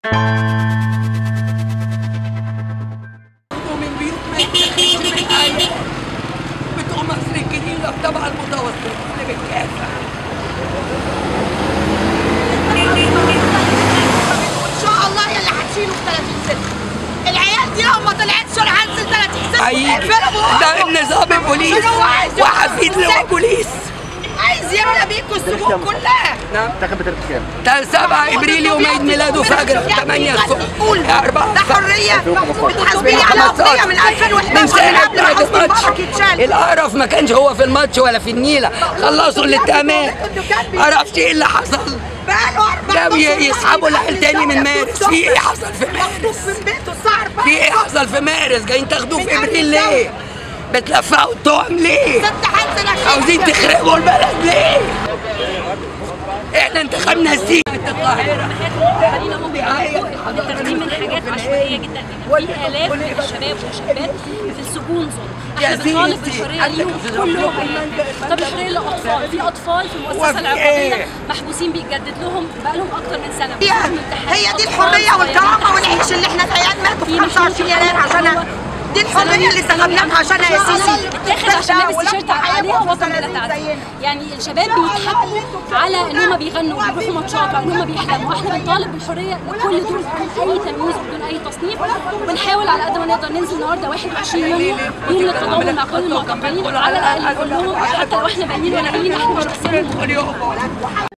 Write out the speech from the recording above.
ومن بيوت ما يتخذش من آية بتوع مصر الجديدة تبع المتوسط اللي بتكافح ان شاء الله يا اللي هتشيله في 30 سنه العيال دي لو ما طلعتش انا هنزل 30 سنه هيجي اقفلوا ده النظام البوليس شنو هو عايز يعمل؟ وحفيد لواء بوليس عايز يملى بيكوا السجون كلها نعم انتخب بتاريخ كام؟ ده 7 ابريل يوم عيد ميلاده فجر 8 الصبح قول ده 4 حريه بتحاسبيني على اغنيه من 2011 من ساعة قبل ما بعد حسني الماتش مبارك يتشال القرف ما كانش هو في الماتش ولا في النيلة خلصوا الاتهامات عرفت ايه اللي حصل بقاله اربع جابوا أشهر يسحبوا وعايز العيل تاني من مارس في ايه حصل في مخطوف مارس من بيته الساعه 4 في ايه حصل في مارس جايين تاخدوه في من ابريل قبل ليه بتلفقوا التهم ليه ست هنزل أشيل. عاوزين تخربوا البلد ليه احنا انتخبنا سياسة القاهرة بالتقديم من حاجات عشوائيه جدا جدا في الاف من الشباب والشابات في السجون ظلم يا احنا بنطالب سيدي، بالحريه قال لك ليهم في كلهم ظروف حياه طب الحريه للاطفال في اطفال في المؤسسه وفي العقابيه إيه؟ محبوسين بيتجدد لهم بقالهم اكتر من سنه هي بياخدوا امتحان. هي دي أطفال الحريه صغيرين. والكرامه والعيش اللي احنا العيال ماتوا في 25 يناير عشانها دي الحريه اللي استخدمناها عشانها يا سيسي اتاخد عشان لابس تيشيرت عليها وطن بلا تعدي يعني الشباب بيضحكوا على ان هم بيغنوا وبيروحوا ماتشات وان هم بيحلموا احنا بنطالب بالحريه لكل دول بدون اي تمييز وبدون اي تصنيف وبنحاول على قد ما نقدر ننزل النهارده 21 يونيو يوم للتضامن مع كل المعتقلين وعلى الاقل نقول لهم حتى لو احنا باقيين ولا احنا مش قاسيين اليوم